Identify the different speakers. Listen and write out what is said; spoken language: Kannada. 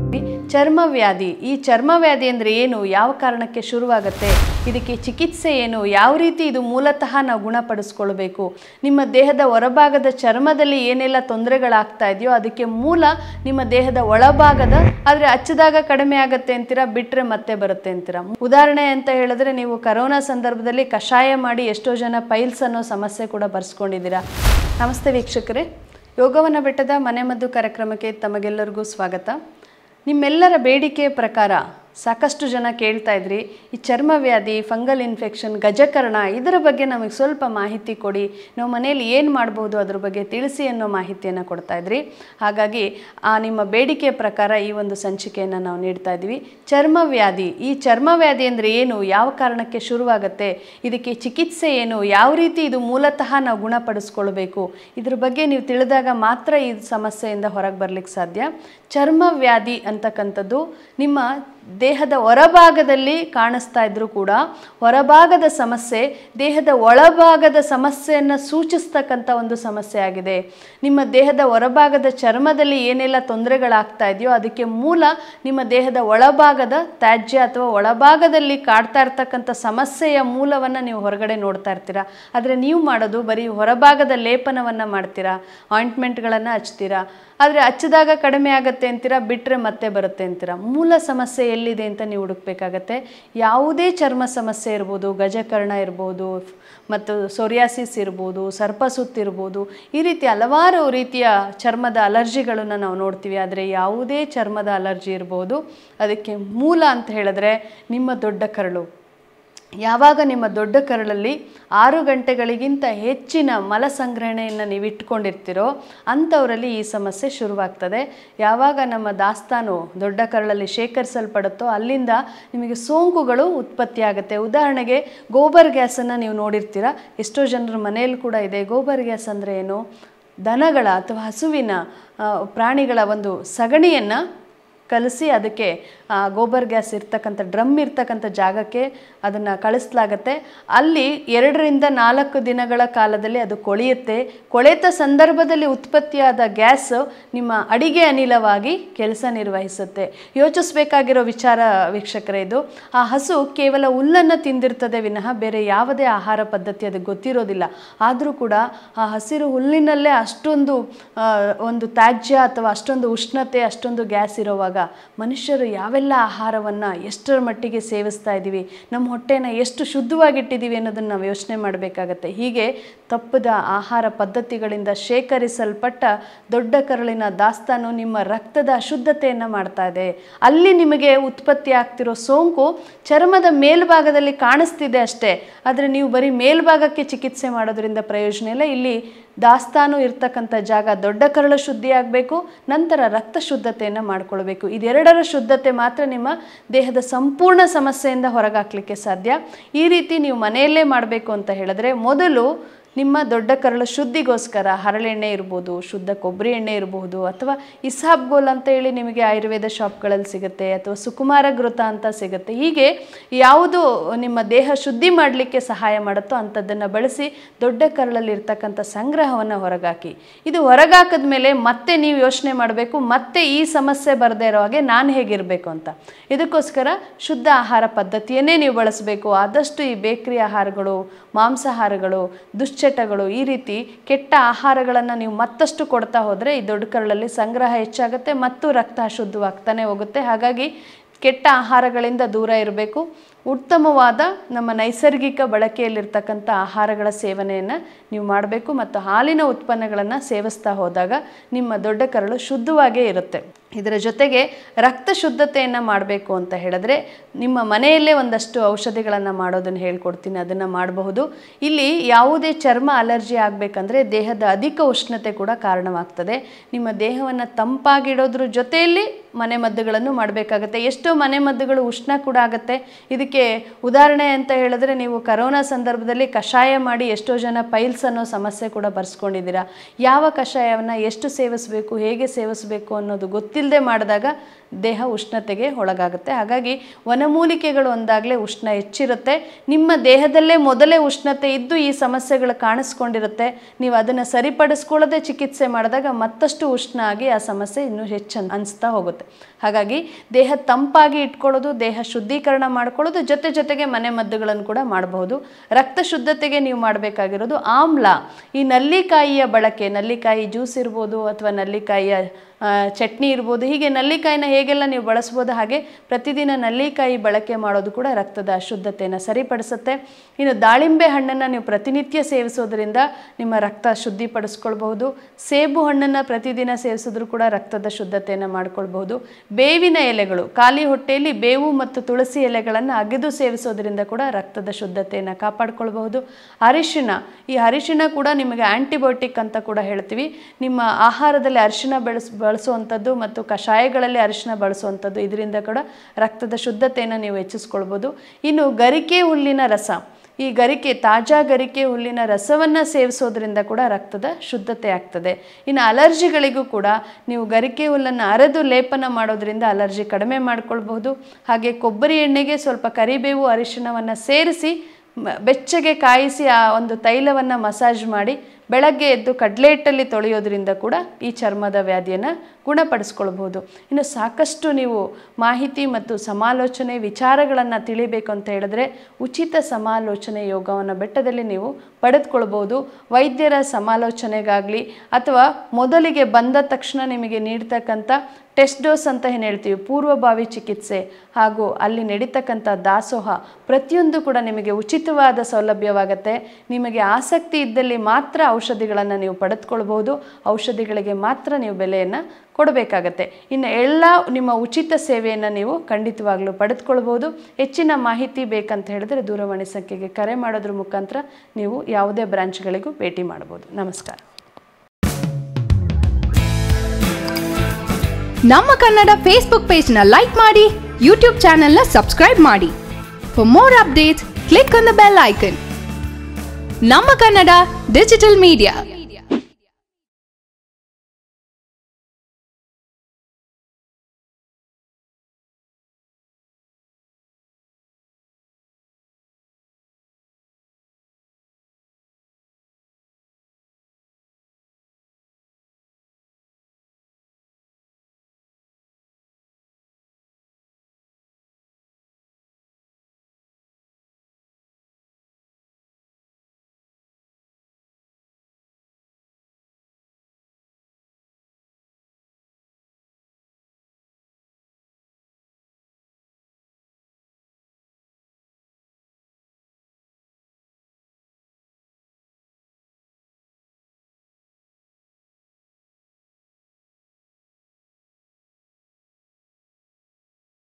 Speaker 1: ಚರ್ಮ ವ್ಯಾಧಿ ಈ ಚರ್ಮ ವ್ಯಾಧಿ ಅಂದರೆ ಏನು ಯಾವ ಕಾರಣಕ್ಕೆ ಶುರುವಾಗುತ್ತೆ ಇದಕ್ಕೆ ಚಿಕಿತ್ಸೆ ಏನು ಯಾವ ರೀತಿ ಇದು ಮೂಲತಃ ನಾವು ಗುಣಪಡಿಸ್ಕೊಳ್ಬೇಕು ನಿಮ್ಮ ದೇಹದ ಹೊರಭಾಗದ ಚರ್ಮದಲ್ಲಿ ಏನೆಲ್ಲ ತೊಂದರೆಗಳಾಗ್ತಾ ಇದೆಯೋ ಅದಕ್ಕೆ ಮೂಲ ನಿಮ್ಮ ದೇಹದ ಒಳಭಾಗದ ಆದರೆ ಹಚ್ಚಿದಾಗ ಕಡಿಮೆ ಆಗುತ್ತೆ ಅಂತೀರಾ ಬಿಟ್ಟರೆ ಮತ್ತೆ ಬರುತ್ತೆ ಅಂತೀರಾ ಉದಾಹರಣೆ ಅಂತ ಹೇಳಿದ್ರೆ ನೀವು ಕರೋನಾ ಸಂದರ್ಭದಲ್ಲಿ ಕಷಾಯ ಮಾಡಿ ಎಷ್ಟೋ ಜನ ಪೈಲ್ಸ್ ಅನ್ನೋ ಸಮಸ್ಯೆ ಕೂಡ ಬರ್ಸ್ಕೊಂಡಿದ್ದೀರಾ ನಮಸ್ತೆ ವೀಕ್ಷಕರೇ ಯೋಗವನ ಬೆಟ್ಟದ ಮನೆಮದ್ದು ಕಾರ್ಯಕ್ರಮಕ್ಕೆ ತಮಗೆಲ್ಲರಿಗೂ ಸ್ವಾಗತ ನಿಮ್ಮೆಲ್ಲರ ಬೇಡಿಕೆಯ ಪ್ರಕಾರ ಸಾಕಷ್ಟು ಜನ ಕೇಳ್ತಾ ಇದ್ರಿ ಈ ಚರ್ಮ ವ್ಯಾಧಿ ಫಂಗಲ್ ಇನ್ಫೆಕ್ಷನ್ ಗಜಕರ್ಣ ಇದರ ಬಗ್ಗೆ ನಮಗೆ ಸ್ವಲ್ಪ ಮಾಹಿತಿ ಕೊಡಿ ನಾವು ಮನೆಯಲ್ಲಿ ಏನು ಮಾಡ್ಬೋದು ಅದ್ರ ಬಗ್ಗೆ ತಿಳಿಸಿ ಅನ್ನೋ ಮಾಹಿತಿಯನ್ನು ಕೊಡ್ತಾ ಇದ್ರಿ ಹಾಗಾಗಿ ಆ ನಿಮ್ಮ ಬೇಡಿಕೆಯ ಪ್ರಕಾರ ಈ ಒಂದು ಸಂಚಿಕೆಯನ್ನು ನಾವು ನೀಡ್ತಾ ಇದ್ವಿ ಚರ್ಮ ವ್ಯಾಧಿ ಈ ಚರ್ಮ ವ್ಯಾಧಿ ಅಂದರೆ ಏನು ಯಾವ ಕಾರಣಕ್ಕೆ ಶುರುವಾಗುತ್ತೆ ಇದಕ್ಕೆ ಚಿಕಿತ್ಸೆ ಏನು ಯಾವ ರೀತಿ ಇದು ಮೂಲತಃ ನಾವು ಗುಣಪಡಿಸ್ಕೊಳ್ಬೇಕು ಇದ್ರ ಬಗ್ಗೆ ನೀವು ತಿಳಿದಾಗ ಮಾತ್ರ ಈ ಸಮಸ್ಯೆಯಿಂದ ಹೊರಗೆ ಬರ್ಲಿಕ್ಕೆ ಸಾಧ್ಯ ಚರ್ಮ ವ್ಯಾಧಿ ಅಂತಕ್ಕಂಥದ್ದು ನಿಮ್ಮ ದೇಹದ ಹೊರಭಾಗದಲ್ಲಿ ಕಾಣಿಸ್ತಾ ಇದ್ರೂ ಕೂಡ ಹೊರಭಾಗದ ಸಮಸ್ಯೆ ದೇಹದ ಒಳಭಾಗದ ಸಮಸ್ಯೆಯನ್ನು ಸೂಚಿಸ್ತಕ್ಕಂಥ ಒಂದು ಸಮಸ್ಯೆ ಆಗಿದೆ ನಿಮ್ಮ ದೇಹದ ಹೊರಭಾಗದ ಚರ್ಮದಲ್ಲಿ ಏನೆಲ್ಲ ತೊಂದರೆಗಳಾಗ್ತಾ ಇದೆಯೋ ಅದಕ್ಕೆ ಮೂಲ ನಿಮ್ಮ ದೇಹದ ಒಳಭಾಗದ ತ್ಯಾಜ್ಯ ಅಥವಾ ಒಳಭಾಗದಲ್ಲಿ ಕಾಡ್ತಾ ಇರ್ತಕ್ಕಂಥ ಸಮಸ್ಯೆಯ ಮೂಲವನ್ನು ನೀವು ಹೊರಗಡೆ ನೋಡ್ತಾ ಇರ್ತೀರಾ ಆದರೆ ನೀವು ಮಾಡೋದು ಬರೀ ಹೊರಭಾಗದ ಲೇಪನವನ್ನು ಮಾಡ್ತೀರಾ ಆಯಿಂಟ್ಮೆಂಟ್ಗಳನ್ನು ಹಚ್ತೀರಾ ಆದರೆ ಹಚ್ಚಿದಾಗ ಕಡಿಮೆ ಆಗುತ್ತೆ ಅಂತೀರಾ ಬಿಟ್ಟರೆ ಮತ್ತೆ ಬರುತ್ತೆ ಅಂತೀರಾ ಮೂಲ ಸಮಸ್ಯೆ ಎಲ್ಲಿದೆ ಅಂತ ನೀವು ಹುಡುಕ್ಬೇಕಾಗತ್ತೆ ಯಾವುದೇ ಚರ್ಮ ಸಮಸ್ಯೆ ಇರ್ಬೋದು ಗಜಕರ್ಣ ಇರ್ಬೋದು ಮತ್ತು ಸೊರಿಯಾಸಿಸ್ ಇರ್ಬೋದು ಸರ್ಪಸುತ್ತಿರ್ಬೋದು ಈ ರೀತಿ ಹಲವಾರು ರೀತಿಯ ಚರ್ಮದ ಅಲರ್ಜಿಗಳನ್ನು ನಾವು ನೋಡ್ತೀವಿ ಆದರೆ ಯಾವುದೇ ಚರ್ಮದ ಅಲರ್ಜಿ ಇರ್ಬೋದು ಅದಕ್ಕೆ ಮೂಲ ಅಂತ ಹೇಳಿದ್ರೆ ನಿಮ್ಮ ದೊಡ್ಡ ಕರಳು ಯಾವಾಗ ನಿಮ್ಮ ದೊಡ್ಡ ಕರಳಲ್ಲಿ ಆರು ಗಂಟೆಗಳಿಗಿಂತ ಹೆಚ್ಚಿನ ಮಲ ಸಂಗ್ರಹಣೆಯನ್ನು ನೀವು ಇಟ್ಕೊಂಡಿರ್ತೀರೋ ಅಂಥವರಲ್ಲಿ ಈ ಸಮಸ್ಯೆ ಶುರುವಾಗ್ತದೆ ಯಾವಾಗ ನಮ್ಮ ದಾಸ್ತಾನು ದೊಡ್ಡ ಕರಳಲ್ಲಿ ಶೇಖರಿಸಲ್ಪಡುತ್ತೋ ಅಲ್ಲಿಂದ ನಿಮಗೆ ಸೋಂಕುಗಳು ಉತ್ಪತ್ತಿ ಆಗುತ್ತೆ ಉದಾಹರಣೆಗೆ ಗೋಬರ್ ಗ್ಯಾಸನ್ನು ನೀವು ನೋಡಿರ್ತೀರ ಎಷ್ಟೋ ಜನರ ಮನೆಯಲ್ಲಿ ಕೂಡ ಇದೆ ಗೋಬರ್ ಗ್ಯಾಸ್ ಅಂದರೆ ಏನು ದನಗಳ ಅಥವಾ ಹಸುವಿನ ಆ, ಪ್ರಾಣಿಗಳ ಒಂದು ಸಗಣಿಯನ್ನು ಕಲಸಿ ಅದಕ್ಕೆ ಆ, ಗೋಬರ್ ಗ್ಯಾಸ್ ಇರ್ತಕ್ಕಂಥ ಡ್ರಮ್ ಇರ್ತಕ್ಕಂಥ ಜಾಗಕ್ಕೆ ಅದನ್ನು ಕಳಿಸ್ಲಾಗತ್ತೆ ಅಲ್ಲಿ ಎರಡರಿಂದ ನಾಲ್ಕು ದಿನಗಳ ಕಾಲದಲ್ಲಿ ಅದು ಕೊಳೆಯುತ್ತೆ ಕೊಳೆತ ಸಂದರ್ಭದಲ್ಲಿ ಉತ್ಪತ್ತಿಯಾದ ಗ್ಯಾಸ್ ನಿಮ್ಮ ಅಡಿಗೆ ಅನಿಲವಾಗಿ ಕೆಲಸ ನಿರ್ವಹಿಸುತ್ತೆ ಯೋಚಿಸಬೇಕಾಗಿರೋ ವಿಚಾರ ವೀಕ್ಷಕರೇ ಇದು ಆ ಹಸು ಕೇವಲ ಹುಲ್ಲನ್ನು ತಿಂದಿರ್ತದೆ ವಿನಃ ಬೇರೆ ಯಾವುದೇ ಆಹಾರ ಪದ್ಧತಿ ಅದಕ್ಕೆ ಗೊತ್ತಿರೋದಿಲ್ಲ ಆದರೂ ಕೂಡ ಆ ಹಸಿರು ಹುಲ್ಲಿನಲ್ಲೇ ಅಷ್ಟೊಂದು ಆ, ಒಂದು ತ್ಯಾಜ್ಯ ಅಥವಾ ಅಷ್ಟೊಂದು ಉಷ್ಣತೆ ಅಷ್ಟೊಂದು ಗ್ಯಾಸ್ ಇರುವಾಗ ಮನುಷ್ಯರು ಯಾವೆಲ್ಲ ಆಹಾರವನ್ನು ಎಷ್ಟರ ಮಟ್ಟಿಗೆ ಸೇವಿಸ್ತಾ ಇದ್ದೀವಿ ನಮ್ಮ ಹೊಟ್ಟೆನ ಎಷ್ಟು ಶುದ್ಧವಾಗಿಟ್ಟಿದ್ದೀವಿ ಅನ್ನೋದನ್ನು ನಾವು ಯೋಚನೆ ಮಾಡಬೇಕಾಗತ್ತೆ ಹೀಗೆ ತಪ್ಪದ ಆಹಾರ ಪದ್ಧತಿಗಳಿಂದ ಶೇಖರಿಸಲ್ಪಟ್ಟ ದೊಡ್ಡ ಕರುಳಿನ ದಾಸ್ತಾನು ನಿಮ್ಮ ರಕ್ತದ ಅಶುದ್ಧತೆಯನ್ನು ಮಾಡ್ತಾ ಇದೆ ಅಲ್ಲಿ ನಿಮಗೆ ಉತ್ಪತ್ತಿ ಆಗ್ತಿರೋ ಸೋಂಕು ಚರ್ಮದ ಮೇಲ್ಭಾಗದಲ್ಲಿ ಕಾಣಿಸ್ತಿದೆ ಅಷ್ಟೇ ಆದರೆ ನೀವು ಬರೀ ಮೇಲ್ಭಾಗಕ್ಕೆ ಚಿಕಿತ್ಸೆ ಮಾಡೋದ್ರಿಂದ ಪ್ರಯೋಜನ ಇಲ್ಲ ಇಲ್ಲಿ ದಾಸ್ತಾನು ಇರ್ತಕ್ಕಂಥ ಜಾಗ ದೊಡ್ಡ ಕರಳು ಶುದ್ಧಿ ಆಗಬೇಕು ನಂತರ ರಕ್ತ ಶುದ್ಧತೆಯನ್ನು ಮಾಡ್ಕೊಳ್ಬೇಕು ಇದೆರಡರ ಶುದ್ಧತೆ ಮಾತ್ರ ನಿಮ್ಮ ದೇಹದ ಸಂಪೂರ್ಣ ಸಮಸ್ಯೆಯಿಂದ ಹೊರಗಾಕ್ಲಿಕ್ಕೆ ಸಾಧ್ಯ ಈ ರೀತಿ ನೀವು ಮನೆಯಲ್ಲೇ ಮಾಡಬೇಕು ಅಂತ ಹೇಳಿದ್ರೆ ಮೊದಲು ನಿಮ್ಮ ದೊಡ್ಡ ಕರಳು ಶುದ್ಧಿಗೋಸ್ಕರ ಹರಳೆಣ್ಣೆ ಇರ್ಬೋದು ಶುದ್ಧ ಕೊಬ್ಬರಿ ಎಣ್ಣೆ ಇರಬಹುದು ಅಥವಾ ಇಸಾಬ್ ಗೋಲ್ ಅಂತ ಹೇಳಿ ನಿಮಗೆ ಆಯುರ್ವೇದ ಶಾಪ್ಗಳಲ್ಲಿ ಸಿಗುತ್ತೆ ಅಥವಾ ಸುಕುಮಾರ ಘೃತ ಅಂತ ಸಿಗುತ್ತೆ ಹೀಗೆ ಯಾವುದು ನಿಮ್ಮ ದೇಹ ಶುದ್ಧಿ ಮಾಡಲಿಕ್ಕೆ ಸಹಾಯ ಮಾಡುತ್ತೋ ಅಂಥದ್ದನ್ನು ಬಳಸಿ ದೊಡ್ಡ ಕರಳಲ್ಲಿ ಇರ್ತಕ್ಕಂಥ ಸಂಗ್ರಹವನ್ನು ಹೊರಗಾಕಿ ಇದು ಹೊರಗಾಕಿದ ಮೇಲೆ ಮತ್ತೆ ನೀವು ಯೋಚನೆ ಮಾಡಬೇಕು ಮತ್ತೆ ಈ ಸಮಸ್ಯೆ ಬರದೇ ಇರೋ ಹಾಗೆ ನಾನು ಹೇಗಿರಬೇಕು ಅಂತ ಇದಕ್ಕೋಸ್ಕರ ಶುದ್ಧ ಆಹಾರ ಪದ್ಧತಿಯನ್ನೇ ನೀವು ಬಳಸಬೇಕು ಆದಷ್ಟು ಈ ಬೇಕರಿ ಆಹಾರಗಳು ಮಾಂಸಾಹಾರಗಳು ದುಶ್ಚಟಗಳು ಈ ರೀತಿ ಕೆಟ್ಟ ಆಹಾರಗಳನ್ನು ನೀವು ಮತ್ತಷ್ಟು ಕೊಡ್ತಾ ಹೋದರೆ ಈ ದೊಡ್ಡ ಕರಳಲ್ಲಿ ಸಂಗ್ರಹ ಹೆಚ್ಚಾಗುತ್ತೆ ಮತ್ತು ರಕ್ತ ಅಶುದ್ಧವಾಗ್ತಾನೆ ಹೋಗುತ್ತೆ ಹಾಗಾಗಿ ಕೆಟ್ಟ ಆಹಾರಗಳಿಂದ ದೂರ ಇರಬೇಕು ಉತ್ತಮವಾದ ನಮ್ಮ ನೈಸರ್ಗಿಕ ಬಳಕೆಯಲ್ಲಿರ್ತಕ್ಕಂಥ ಆಹಾರಗಳ ಸೇವನೆಯನ್ನು ನೀವು ಮಾಡಬೇಕು ಮತ್ತು ಹಾಲಿನ ಉತ್ಪನ್ನಗಳನ್ನು ಸೇವಿಸ್ತಾ ಹೋದಾಗ ನಿಮ್ಮ ದೊಡ್ಡ ಕರಳು ಶುದ್ಧವಾಗೇ ಇರುತ್ತೆ ಇದರ ಜೊತೆಗೆ ರಕ್ತ ಶುದ್ಧತೆಯನ್ನು ಮಾಡಬೇಕು ಅಂತ ಹೇಳಿದ್ರೆ ನಿಮ್ಮ ಮನೆಯಲ್ಲೇ ಒಂದಷ್ಟು ಔಷಧಿಗಳನ್ನು ಮಾಡೋದನ್ನು ಹೇಳ್ಕೊಡ್ತೀನಿ ಅದನ್ನು ಮಾಡಬಹುದು ಇಲ್ಲಿ ಯಾವುದೇ ಚರ್ಮ ಅಲರ್ಜಿ ಆಗಬೇಕಂದ್ರೆ ದೇಹದ ಅಧಿಕ ಉಷ್ಣತೆ ಕೂಡ ಕಾರಣವಾಗ್ತದೆ ನಿಮ್ಮ ದೇಹವನ್ನು ತಂಪಾಗಿಡೋದ್ರ ಜೊತೆಯಲ್ಲಿ ಮನೆಮದ್ದುಗಳನ್ನು ಮಾಡಬೇಕಾಗತ್ತೆ ಎಷ್ಟೋ ಮನೆಮದ್ದುಗಳು ಉಷ್ಣ ಕೂಡ ಆಗುತ್ತೆ ಇದಕ್ಕೆ ಉದಾಹರಣೆ ಅಂತ ಹೇಳಿದ್ರೆ ನೀವು ಕರೋನಾ ಸಂದರ್ಭದಲ್ಲಿ ಕಷಾಯ ಮಾಡಿ ಎಷ್ಟೋ ಜನ ಪೈಲ್ಸ್ ಅನ್ನೋ ಸಮಸ್ಯೆ ಕೂಡ ಬರ್ಸ್ಕೊಂಡಿದ್ದೀರಾ ಯಾವ ಕಷಾಯವನ್ನು ಎಷ್ಟು ಸೇವಿಸಬೇಕು ಹೇಗೆ ಸೇವಿಸಬೇಕು ಅನ್ನೋದು ಗೊತ್ತಿರೋ ಗೊತ್ತಿಲ್ಲದೆ ಮಾಡಿದಾಗ ದೇಹ ಉಷ್ಣತೆಗೆ ಒಳಗಾಗುತ್ತೆ ಹಾಗಾಗಿ ವನಮೂಲಿಕೆಗಳು ಒಂದಾಗಲೇ ಉಷ್ಣ ಹೆಚ್ಚಿರುತ್ತೆ ನಿಮ್ಮ ದೇಹದಲ್ಲೇ ಮೊದಲೇ ಉಷ್ಣತೆ ಇದ್ದು ಈ ಸಮಸ್ಯೆಗಳು ಕಾಣಿಸ್ಕೊಂಡಿರುತ್ತೆ ನೀವು ಅದನ್ನು ಸರಿಪಡಿಸ್ಕೊಳ್ಳದೆ ಚಿಕಿತ್ಸೆ ಮಾಡಿದಾಗ ಮತ್ತಷ್ಟು ಉಷ್ಣ ಆಗಿ ಆ ಸಮಸ್ಯೆ ಇನ್ನೂ ಹೆಚ್ಚು ಅನ್- ಅನಿಸ್ತಾ ಹೋಗುತ್ತೆ ಹಾಗಾಗಿ ದೇಹ ತಂಪಾಗಿ ಇಟ್ಕೊಳ್ಳೋದು ದೇಹ ಶುದ್ಧೀಕರಣ ಮಾಡ್ಕೊಳ್ಳೋದು ಜೊತೆ ಜೊತೆಗೆ ಮನೆ ಮದ್ದುಗಳನ್ನು ಕೂಡ ಮಾಡಬಹುದು ರಕ್ತ ಶುದ್ಧತೆಗೆ ನೀವು ಮಾಡಬೇಕಾಗಿರೋದು ಆಮ್ಲ ಈ ನಲ್ಲಿಕಾಯಿಯ ಬಳಕೆ ನಲ್ಲಿಕಾಯಿ ಜ್ಯೂಸ್ ಇರ್ಬೋದು ಅಥವಾ ನಲ್ಲಿಕಾಯಿಯ ಆ, ಚಟ್ನಿ ಇರ್ಬೋದು ಹೀಗೆ ನಲ್ಲಿಕಾಯಿನ ಹೇಗೆಲ್ಲ ನೀವು ಬಳಸ್ಬೋದು ಹಾಗೆ ಪ್ರತಿದಿನ ನಲ್ಲಿಕಾಯಿ ಬಳಕೆ ಮಾಡೋದು ಕೂಡ ರಕ್ತದ ಅಶುದ್ಧತೆಯನ್ನು ಸರಿಪಡಿಸುತ್ತೆ ಇನ್ನು ದಾಳಿಂಬೆ ಹಣ್ಣನ್ನು ನೀವು ಪ್ರತಿನಿತ್ಯ ಸೇವಿಸೋದ್ರಿಂದ ನಿಮ್ಮ ರಕ್ತ ಶುದ್ಧಿಪಡಿಸ್ಕೊಳ್ಬಹುದು ಸೇಬು ಹಣ್ಣನ್ನು ಪ್ರತಿದಿನ ಸೇವಿಸಿದ್ರು ಕೂಡ ರಕ್ತದ ಶುದ್ಧತೆಯನ್ನು ಮಾಡ್ಕೊಳ್ಬಹುದು ಬೇವಿನ ಎಲೆಗಳು ಖಾಲಿ ಹೊಟ್ಟೆಯಲ್ಲಿ ಬೇವು ಮತ್ತು ತುಳಸಿ ಎಲೆಗಳನ್ನು ಅಗೆದು ಸೇವಿಸೋದ್ರಿಂದ ಕೂಡ ರಕ್ತದ ಶುದ್ಧತೆಯನ್ನು ಕಾಪಾಡ್ಕೊಳ್ಬಹುದು ಅರಿಶಿಣ ಈ ಅರಿಶಿಣ ಕೂಡ ನಿಮಗೆ ಆಂಟಿಬಯೋಟಿಕ್ ಅಂತ ಕೂಡ ಹೇಳ್ತೀವಿ ನಿಮ್ಮ ಆಹಾರದಲ್ಲಿ ಅರಿಶಿಣ ಬೆಳೆಸ್ ಬಳಸುವಂಥದ್ದು ಮತ್ತು ಕಷಾಯಗಳಲ್ಲಿ ಅರಿಶಿಣ ಬಳಸುವಂಥದ್ದು ಇದರಿಂದ ಕೂಡ ರಕ್ತದ ಶುದ್ಧತೆಯನ್ನು ನೀವು ಹೆಚ್ಚಿಸ್ಕೊಳ್ಬೋದು ಇನ್ನು ಗರಿಕೆ ಹುಲ್ಲಿನ ರಸ ಈ ಗರಿಕೆ ತಾಜಾ ಗರಿಕೆ ಹುಲ್ಲಿನ ರಸವನ್ನು ಸೇವಿಸೋದ್ರಿಂದ ಕೂಡ ರಕ್ತದ ಶುದ್ಧತೆ ಆಗ್ತದೆ ಇನ್ನು ಅಲರ್ಜಿಗಳಿಗೂ ಕೂಡ ನೀವು ಗರಿಕೆ ಹುಲ್ಲನ್ನು ಅರೆದು ಲೇಪನ ಮಾಡೋದ್ರಿಂದ ಅಲರ್ಜಿ ಕಡಿಮೆ ಮಾಡ್ಕೊಳ್ಬಹುದು ಹಾಗೆ ಕೊಬ್ಬರಿ ಎಣ್ಣೆಗೆ ಸ್ವಲ್ಪ ಕರಿಬೇವು ಅರಿಶಿಣವನ್ನು ಸೇರಿಸಿ ಮ- ಬೆಚ್ಚಗೆ ಕಾಯಿಸಿ ಆ ಒಂದು ತೈಲವನ್ನು ಮಸಾಜ್ ಮಾಡಿ ಬೆಳಗ್ಗೆ ಎದ್ದು ಕಡಲೆ ಹಿಟ್ಟಲ್ಲಿ ತೊಳೆಯೋದ್ರಿಂದ ಕೂಡ ಈ ಚರ್ಮದ ವ್ಯಾಧಿಯನ್ನು ಗುಣಪಡಿಸ್ಕೊಳ್ಬಹುದು ಇನ್ನು ಸಾಕಷ್ಟು ನೀವು ಮಾಹಿತಿ ಮತ್ತು ಸಮಾಲೋಚನೆ ವಿಚಾರಗಳನ್ನು ತಿಳಿಬೇಕು ಅಂತ ಹೇಳಿದ್ರೆ ಉಚಿತ ಸಮಾಲೋಚನೆ ಯೋಗವನ್ನು ಬೆಟ್ಟದಲ್ಲಿ ನೀವು ಪಡೆದುಕೊಳ್ಬೋದು ವೈದ್ಯರ ಸಮಾಲೋಚನೆಗಾಗಲಿ ಅಥವಾ ಮೊದಲಿಗೆ ಬಂದ ತಕ್ಷಣ ನಿಮಗೆ ನೀಡ್ತಕ್ಕಂಥ ಟೆಸ್ಟ್ ಡೋಸ್ ಅಂತ ಏನು ಹೇಳ್ತೀವಿ ಪೂರ್ವಭಾವಿ ಚಿಕಿತ್ಸೆ ಹಾಗೂ ಅಲ್ಲಿ ನಡೀತಕ್ಕಂಥ ದಾಸೋಹ ಪ್ರತಿಯೊಂದು ಕೂಡ ನಿಮಗೆ ಉಚಿತವಾದ ಸೌಲಭ್ಯವಾಗುತ್ತೆ ನಿಮಗೆ ಆಸಕ್ತಿ ಇದ್ದಲ್ಲಿ ಮಾತ್ರ ಔಷಧಿಗಳನ್ನು ನೀವು ಪಡೆದುಕೊಳ್ಬೋದು ಔಷಧಿಗಳಿಗೆ ಮಾತ್ರ ನೀವು ಬೆಲೆಯನ್ನು ಕೊಡಬೇಕಾಗತ್ತೆ ಇನ್ನು ಎಲ್ಲ ನಿಮ್ಮ ಉಚಿತ ಸೇವೆಯನ್ನು ನೀವು ಖಂಡಿತವಾಗ್ಲೂ ಪಡೆದುಕೊಳ್ಬೋದು ಹೆಚ್ಚಿನ ಮಾಹಿತಿ ಬೇಕಂತ ಹೇಳಿದ್ರೆ ದೂರವಾಣಿ ಸಂಖ್ಯೆಗೆ ಕರೆ ಮಾಡೋದ್ರ ಮುಖಾಂತರ ನೀವು ಯಾವುದೇ ಬ್ರಾಂಚ್ಗಳಿಗೂ ಭೇಟಿ ಮಾಡ್ಬೋದು ನಮಸ್ಕಾರ
Speaker 2: ನಮ್ಮ ಕನ್ನಡ ಫೇಸ್ಬುಕ್ ಪೇಜ್ನ ಲೈಕ್ ಮಾಡಿ ಯೂಟ್ಯೂಬ್ ಚಾನೆಲ್ನ ಸಬ್ಸ್ಕ್ರೈಬ್ ಮಾಡಿ for more updates click on the bell icon ನಮ್ಮ ಕನ್ನಡ ಡಿಜಿಟಲ್ ಮೀಡಿಯಾ